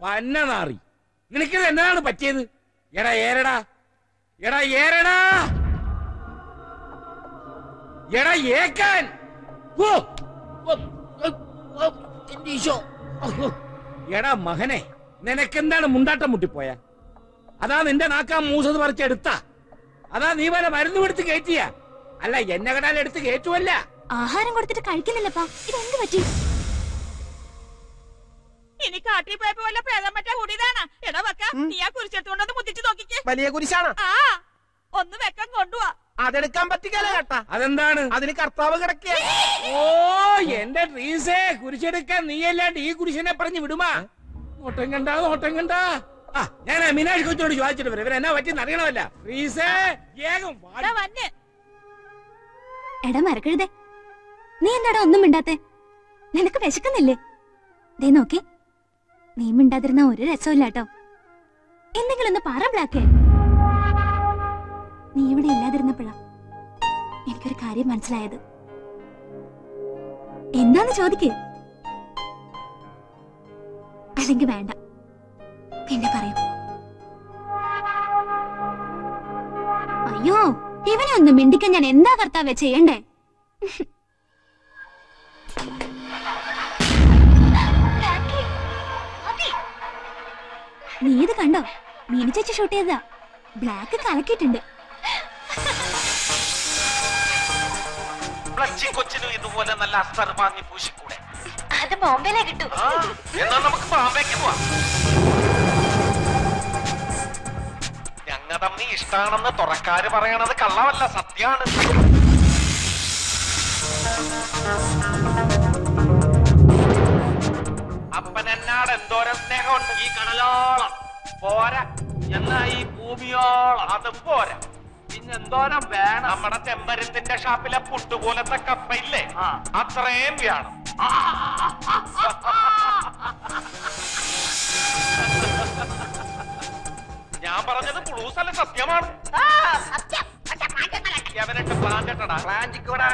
പന്ന നാറി നിനക്കിത് എന്താണ് പറ്റിയത് എടാ ഏരടാ എടാ ഏരടാ എടാ ഏക്കാൻ ഓ ഓ, ഓ, ഓ, എന്റെ ഈശോ. ഓ, എടാ മകനെ നിനക്കെന്താണ് മുണ്ടാട്ടം മുട്ടിപ്പോയ അതാ നിന്റെ നാക്കാ മൂസത് പറിച്ചെടുത്ത അതാ നീ വല്ല മരുന്ന് കൊടുത്ത് കയറ്റിയ അല്ല എന്നെ കടാൽ എടുത്ത് കയറ്റുമല്ല ആഹാരം കൊടുത്തിട്ട് കഴിക്കുന്നില്ലപ്പാ ഇതെന്ത് പറ്റി ഇനി കാട്ടിൽ പോയപ്പോ വല്ല പ്രേതം പറ്റാ കൂടിയതാണ് എടാ വെക്ക നീ ആ കുരിശെടുത്തോണ്ടൊന്ന് മുത്തിച്ച് നോക്കിക്കേ വലിയ കുരിശാണ് ആ ഒന്ന് വെക്കം കൊണ്ടുപോവാ അതെടുക്കാൻ പറ്റിക്കല കേട്ടാ അതെന്താണ് അതിന് കർത്താവ് കിടക്കുക ഓ എന്റെ ട്രീസേ കുരിശെടുക്കാൻ നീയല്ലാണ്ട് ഈ കുരിശനെ പറഞ്ഞു വിടുമാ നോട്ടം കണ്ടാ നോട്ടം കണ്ടാ ആ ഞാൻ മീനാക്ഷി കൊച്ചോട് ചോദിച്ചിട്ട് വരാം ഇവരെന്നാ പറ്റിയെന്ന് അറിയണമല്ല ട്രീസേ വേഗം വാടി. എടാ വന്നെ എടാ മരക്കഴുതേ നീ എന്താടാ ഒന്നും മിണ്ടാത്തെ നിനക്ക് വിശക്കുന്നില്ലേ ദേ നോക്കി നീ മിണ്ടാതിരുന്ന ഒരു രസമില്ല കേട്ടോ എന്തെങ്കിലും ഒന്ന് പറ ബ്ലാക്കേ നീ ഇവിടെ ഇല്ലാതിരുന്നപ്പോഴാ എനിക്കൊരു കാര്യം മനസ്സിലായത് എന്താന്ന് ചോദിക്കേ അല്ലെങ്കിൽ വേണ്ട പിന്നെ പറയൂ അയ്യോ ഇവനെ ഒന്ന് മിണ്ടിക്കാൻ ഞാൻ എന്താ കർത്താവേ ചെയ്യണ്ടേ നീ ഇത് കണ്ടോ മീനി ചേച്ചി ഷൂട്ട് ചെയ്തതാ ബ്ലാക്ക് കലക്കിയിട്ടുണ്ട് കൊച്ചിനും ഇതുപോലെ നല്ല അസ്തർ വാങ്ങി പൂശിക്കൂടെ അത് ബോംബെയിലേ കിട്ടൂ ആ, എന്നാ നമുക്ക് ബാമ്പേക്ക് പോവാം ഞങ്ങ തമ്മി ഇഷ്ടാണെന്ന് തുറക്കാര് പറയണത് കള്ളമല്ല സത്യാണ് അപ്പനെന്നാട് എന്തോരം സ്നേഹമുണ്ട് ഈ കടലോളം പോരാ എന്നാ ഈ ഭൂമിയോളം അതും പോരാ പിന്നെ എന്തോരം വേണം നമ്മുടെ ചെമ്പരത്തിന്റെ ഷാപ്പിലെ പുട്ടുപോലത്തെ കപ്പയില്ലേ അത്രയും വേണം ഞാൻ പറഞ്ഞത് പുളൂസല്ല സത്യമാണ് അവനിട്ട് പ്ലാന്റടാ പ്ലാന്റിക്കോടാ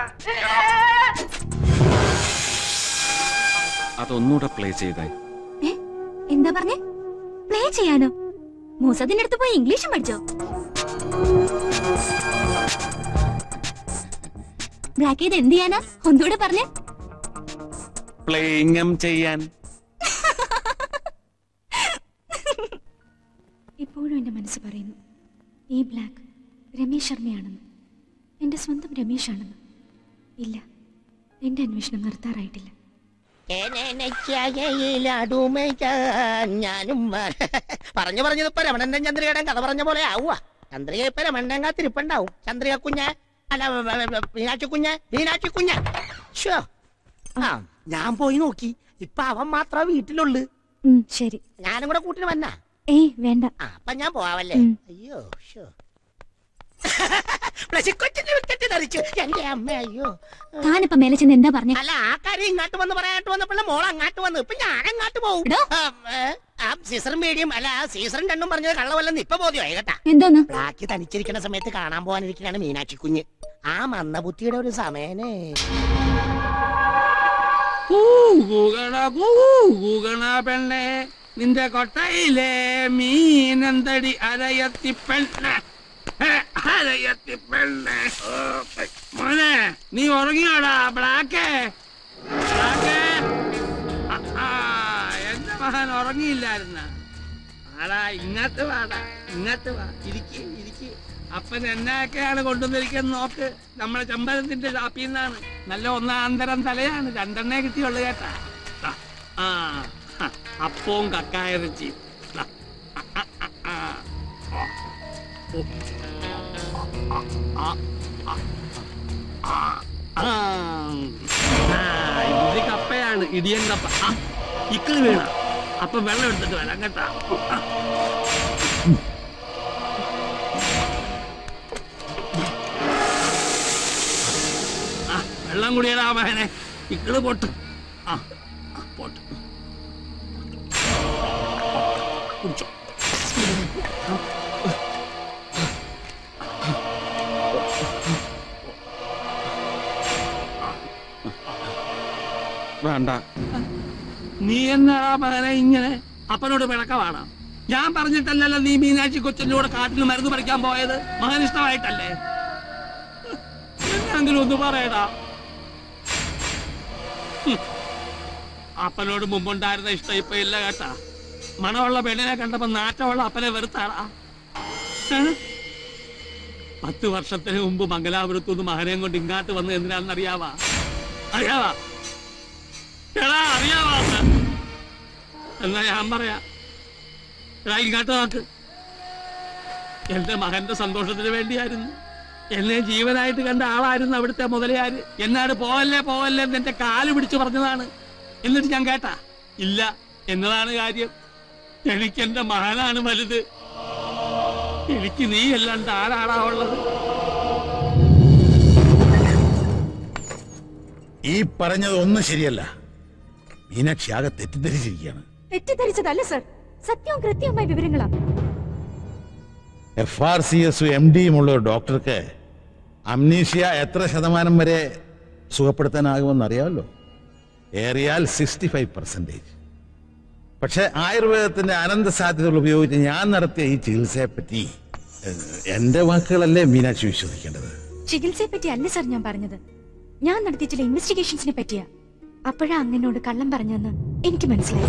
അതൊന്നുകൂടെ പ്ലേ ചെയ്തേ ഏ എന്താ പറഞ്ഞേ പ്ലേ ചെയ്യാനോ മൂസത്തിന്റെ അടുത്ത് പോയി ഇംഗ്ലീഷും പഠിച്ചോ ബ്ലാക്ക് ചെയ്ത് എന്ത് ചെയ്യാനാ ഒന്നുകൂടെ പറഞ്ഞേ പ്ലേയിങ്ങം ചെയ്യാൻ ഇപ്പോഴും എന്റെ മനസ്സ് പറയുന്നു ഈ ബ്ലാക്ക് രമേശ് ശർമ്മയാണെന്ന് എന്റെ സ്വന്തം രമേശാണെന്ന് ഇല്ല എന്റെ അന്വേഷണം നിർത്താറായിട്ടില്ല ഞാനും പറഞ്ഞു പറഞ്ഞത് ഇപ്പൊ രമണന്റെ ചന്ദ്രികയുടെ കഥ പറഞ്ഞ പോലെ ആവുക ചന്ദ്രിക ഇപ്പൊ രമണന്റെ കാത്തിരിപ്പുണ്ടാവും ചന്ദ്രിക കുഞ്ഞ അല്ല വ- വ- വ- മീനാക്ഷി കുഞ്ഞ മീനാക്ഷി കുഞ്ഞ ശ്ശോ. ആ ഞാൻ പോയി നോക്കി ഇപ്പൊ അവൻ മാത്രമേ വീട്ടിലുള്ളു ഉം, ശരി ഞാനും കൂടെ കൂട്ടിന് വന്നാ ഏയ് വേണ്ട ആ അപ്പൊ ഞാൻ പോവാവല്ലേ ഉം. അയ്യോ ഷോ പ്ലസിക്കൊച്ചിന്റെ വിക്കറ്റ് തെറിച്ചു എന്റെ അമ്മ അയ്യോ താനിപ്പോ മേലെ ചെന്ന് എന്താ പറഞ്ഞേ അല്ല ആ കാര്യം ഇങ്ങോട്ട് വന്ന് പറയാനായിട്ട് വന്നപ്പോൾ മോൾ അങ്ങോട്ട് വന്നു ഇപ്പൊ ഞാൻ അങ്ങോട്ട് പോകും എടോ. ആ സീസറും മീഡിയം അല്ല ആ സീസറും രണ്ടും പറഞ്ഞത് കള്ളവല്ലെന്ന് ഇപ്പൊ ബോധ്യമായി കേട്ടാ എന്തോന്ന് ബ്ലാക്ക് തനിച്ചിരിക്കുന്ന സമയത്ത് കാണാൻ പോകാനിരിക്കുകയാണ് മീനാക്ഷി കുഞ്ഞ് ആ മന്ദബുദ്ധിയുടെ ഒരു സമയനേ കൂകണ കൂകണ പെണ്ണെ നിന്റെ കൊട്ടയിലെ മീനെന്തടി അരയത്തി പെണ്ണ അരയത്തി പെണ്ണെ ഓ, മോനെ നീ ഉറങ്ങിയോടാ ബ്ലാക്ക് ബ്ലാക്ക് ആ, ആ, എന്റെ മകൻ ഉറങ്ങിയില്ലായിരുന്ന ആടാ ഇങ്ങത്ത് വാടാ ഇങ്ങത്ത് വാ ഇരിക്ക് ഇരിക്ക് അപ്പൻ എന്നൊക്കെയാണ് കൊണ്ടുവന്നിരിക്കുന്നത് നോക്ക് നമ്മളെ ചമ്പരത്തിന്റെ ഷാപ്പിൽ നിന്നാണ് നല്ല ഒന്നാന്തരം തലയാണ് രണ്ടെണ്ണേ കിട്ടിയുള്ളു കേട്ടാ ദാ, ആ ഹ, അപ്പവും കക്കായിറച്ചി ഇത് കപ്പയാണ് ഇടിയൻ കപ്പ ആ, ഇക്കിളി വീണ അപ്പൊ വെള്ളം എടുത്തിട്ട് വരാം കേട്ടാ ആ. ആ, വെള്ളം കുടിയടാ മകനെ ഇക്കിള് പൊട്ട് ആ ആ, പോട്ട് കുടിച്ചോ വേണ്ട നീ എന്നാടാ മകനെ ഇങ്ങനെ അപ്പനോട് പിണക്കമാണ് ഞാൻ പറഞ്ഞിട്ടല്ലല്ലോ നീ മീനാക്ഷി കൊച്ചിന്റെ കൂടെ കാട്ടിൽ മരുന്ന് പറിക്കാൻ പോയത് മകൻ ഇഷ്ടമായിട്ടല്ലേ എന്നെങ്കിലും ഒന്ന് പറയടാ ഹും. അപ്പനോട് മുമ്പുണ്ടായിരുന്ന ഇഷ്ടം ഇപ്പൊ ഇല്ല കേട്ടാ മണമുള്ള പെണ്ണിനെ കണ്ടപ്പോ നാറ്റമുള്ള അപ്പനെ വെറുത്താടാ ഏ? പത്ത് വർഷത്തിന് മുമ്പ് മംഗലാപുരത്തു നിന്ന് മകനെയും കൊണ്ട് ഇങ്ങാട്ട് വന്ന് എന്തിനാണെന്ന് അറിയാവാ അറിയാവാ എടാ അറിയാവാ എന്ന്? എന്നാ ഞാൻ പറയാ എടാ ഇങ്ങോട്ട് നോക്ക് എന്റെ മകന്റെ സന്തോഷത്തിന് വേണ്ടിയായിരുന്നു എന്നെ ജീവനായിട്ട് കണ്ട ആളായിരുന്നു അവിടുത്തെ മുതലയാര് എന്നാട് പോവല്ലേ പോവല്ലേ എന്ന് എന്റെ കാല് പിടിച്ചു പറഞ്ഞതാണ് എന്നിട്ട് ഞാൻ കേട്ടാ ഇല്ല എന്നതാണ് കാര്യം എനിക്ക് എന്റെ മകനാണ് വലുത് എനിക്ക് നീ അല്ലാണ്ട് ആരാടാ ഉള്ളത് ഈ പറഞ്ഞത് ഒന്നും ശരിയല്ല മീനാക്ഷി ആകെ തെറ്റിദ്ധരിച്ചിരിക്കുകയാണ് തെറ്റിദ്ധരിച്ചതല്ല സർ സത്യവും കൃത്യവുമായ വിവരങ്ങളാ എഫ് ആർ സി എസും എം ഡിയും ഉള്ള ഒരു ഡോക്ടർക്ക് അംനീഷ്യ എത്ര ശതമാനം വരെ സുഖപ്പെടുത്താനാകുമെന്ന് അറിയാമല്ലോ ഏറിയാൽ സിക്സ്റ്റി ഫൈവ് പെർസെൻറ്റേജ് പക്ഷെ ആയുർവേദത്തിന്റെ അനന്ത സാധ്യതകൾ ഉപയോഗിച്ച് ഞാൻ നടത്തിയ ഈ ചികിത്സയെ പറ്റി ഏഹ്, എന്റെ വാക്കുകളല്ലേ മീനാക്ഷി വിശ്വസിക്കേണ്ടത് ചികിത്സയെ പറ്റി അല്ല സർ ഞാൻ പറഞ്ഞത് ഞാൻ നടത്തിയ ചില ഇൻവെസ്റ്റിഗേഷൻസിനെ പറ്റിയാ അപ്പോഴാ അങ്ങനോട് കള്ളം പറഞ്ഞെന്ന് എനിക്ക് മനസ്സിലായി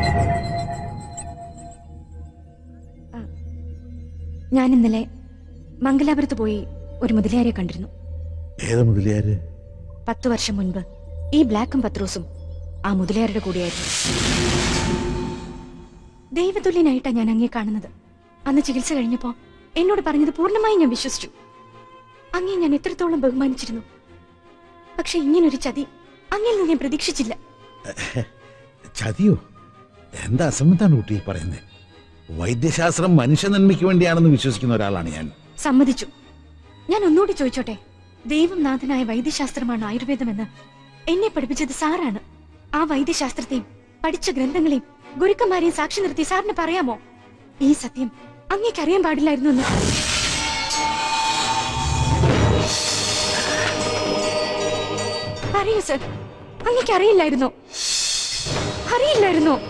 ആ, ഞാൻ ഇന്നലെ മംഗലാപുരത്ത് പോയി ഒരു മുതലയാരെ കണ്ടിരുന്നു ഏത് മുതലിയാര് പത്തു വർഷം മുൻപ് ഈ ബ്ലാക്കും പത്രോസും ആ മുതലയാരുടെ കൂടെയായിരുന്നു ദൈവതുല്യനായിട്ടാ ഞാൻ അങ്ങേ കാണുന്നത് അന്ന് ചികിത്സ കഴിഞ്ഞപ്പോ എന്നോട് പറഞ്ഞത് പൂർണ്ണമായി ഞാൻ വിശ്വസിച്ചു അങ്ങേ ഞാൻ എത്രത്തോളം ബഹുമാനിച്ചിരുന്നു പക്ഷെ ഇങ്ങനൊരു ചതി അങ്ങിൽ നിന്ന് ഞാൻ പ്രതീക്ഷിച്ചില്ല ചതിയോ എന്താ അസംബന്ധാണ് കുട്ടി ഈ പറയുന്നത് വൈദ്യശാസ്ത്രം മനുഷ്യ നന്മയ്ക്ക് വേണ്ടിയാണെന്ന് വിശ്വസിക്കുന്ന ഒരാളാണ് ഞാൻ സമ്മതിച്ചു ഞാൻ ഒന്നുകൂടി ചോദിച്ചോട്ടെ ദൈവം നാഥനായ വൈദ്യശാസ്ത്രമാണ് ആയുർവേദമെന്ന് എന്നെ പഠിപ്പിച്ചത് സാറാണ് ആ വൈദ്യശാസ്ത്രത്തെയും പഠിച്ച ഗ്രന്ഥങ്ങളെയും ഗുരുക്കന്മാരെയും സാക്ഷി നിർത്തി സാറിന് പറയാമോ ഈ സത്യം അങ്ങേക്ക് അറിയാൻ പാടില്ലായിരുന്നു എന്ന് പറയൂ സർ അങ്ങേക്ക് അറിയില്ലായിരുന്നോ അറിയില്ലായിരുന്നോ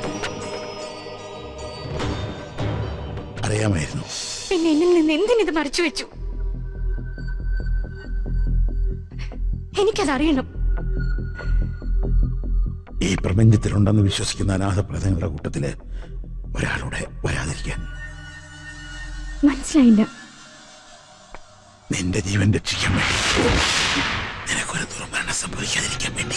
അറിയാമായിരുന്നു പിന്നെ എന്നിൽ നിന്ന് എന്തിനിത് മറച്ചു വെച്ചു എനിക്കതറിയണം ഈ പ്രപഞ്ചത്തിലുണ്ടെന്ന് വിശ്വസിക്കുന്ന അനാഥപ്രദങ്ങളുടെ കൂട്ടത്തില് ഒരാളുടെ വരാതിരിക്കാൻ മനസ്സിലായില്ല നിന്റെ ജീവൻ രക്ഷിക്കാൻ വേണ്ടി നിനക്കൊരു ദുർമരണം സംഭവിക്കാതിരിക്കാൻ വേണ്ടി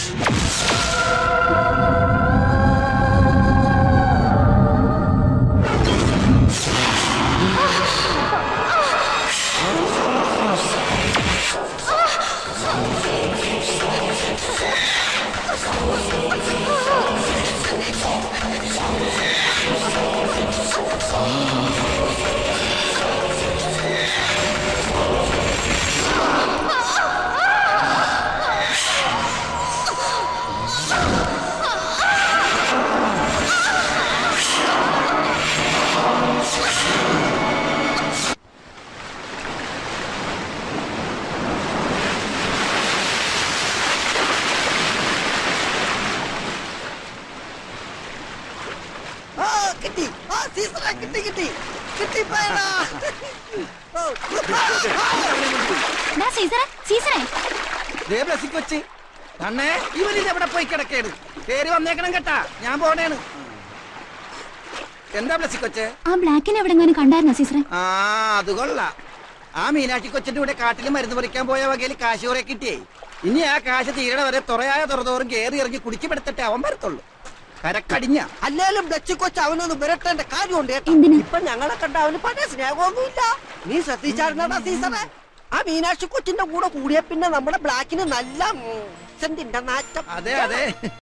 ആ കിട്ടി ആ സീസറെ കിട്ടി കിട്ടി കിട്ടി പോയടാ ഓ, ദാ സീസറെ സീസറെ ദേ ബ്ലസ്സി കൊച്ചി തന്നെ ഇവരിത് എവിടെ പോയി കിടക്കേണ് കേറി വന്നേക്കണം കേട്ടാ ഞാൻ പോണേണ് എന്താ ബ്ലസ്സി കൊച്ചേ ആ ബ്ലാക്കിനെ എവിടെങ്ങാനും കണ്ടായിരുന്നോ സീസറെ ആ അത് കൊള്ളാം ആ മീനാക്ഷി കൊച്ചിന്റെ കൂടെ കാട്ടിൽ മരുന്ന് പറിക്കാൻ പോയ വകയിൽ കാശ് കുറെ കിട്ടിയേ ഇനി ആ കാശ് തീരണ വരെ തുറയായ തുറതോറും കേറി ഇറങ്ങി കുടിച്ചു പെടുത്തിട്ട് അവൻ വരത്തുള്ളൂ കരക്കടിഞ്ഞ അല്ലേലും ഡച്ച് കൊച്ച് അവനൊന്ന് വിരട്ടേണ്ട കാര്യമുണ്ട് കേട്ടോ. എന്തിന്? ഇപ്പൊ ഞങ്ങളെ കണ്ട അവന് പഴയ സ്നേഹമൊന്നുമില്ല നീ ശ്രദ്ധിച്ചായിരുന്നടാ സീസറെ ആ മീനാക്ഷി കൊച്ചിന്റെ കൂടെ കൂടിയ പിന്നെ നമ്മുടെ ബ്ലാക്കിന് നല്ല ഉം, സെന്റിന്റെ നാറ്റം അതെ അതെ